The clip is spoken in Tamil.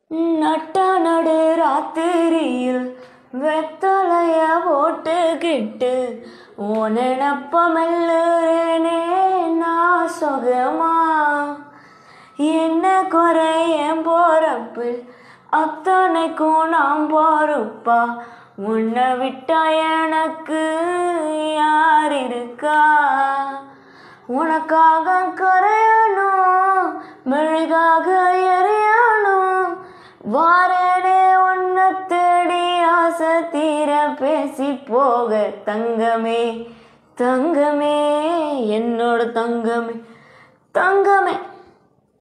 நட்ட நடு ராத்திரியில் வெத்தலைய போட்டுக்கிட்டு உனப்ப மெல்லுறேனே நான் சுகமா என்ன குறையன் போறப்பில் அத்தனைக்கும் நான் பொறுப்பா உன்னை விட்டா எனக்கு யார் இருக்கா உனக்காக கரையணும் மெழுகாக எறியணும் வாரேனே உன்னை தேடி ஆசை தீர பேசி போக தங்கமே தங்கமே என்னோட தங்கமே தங்கமே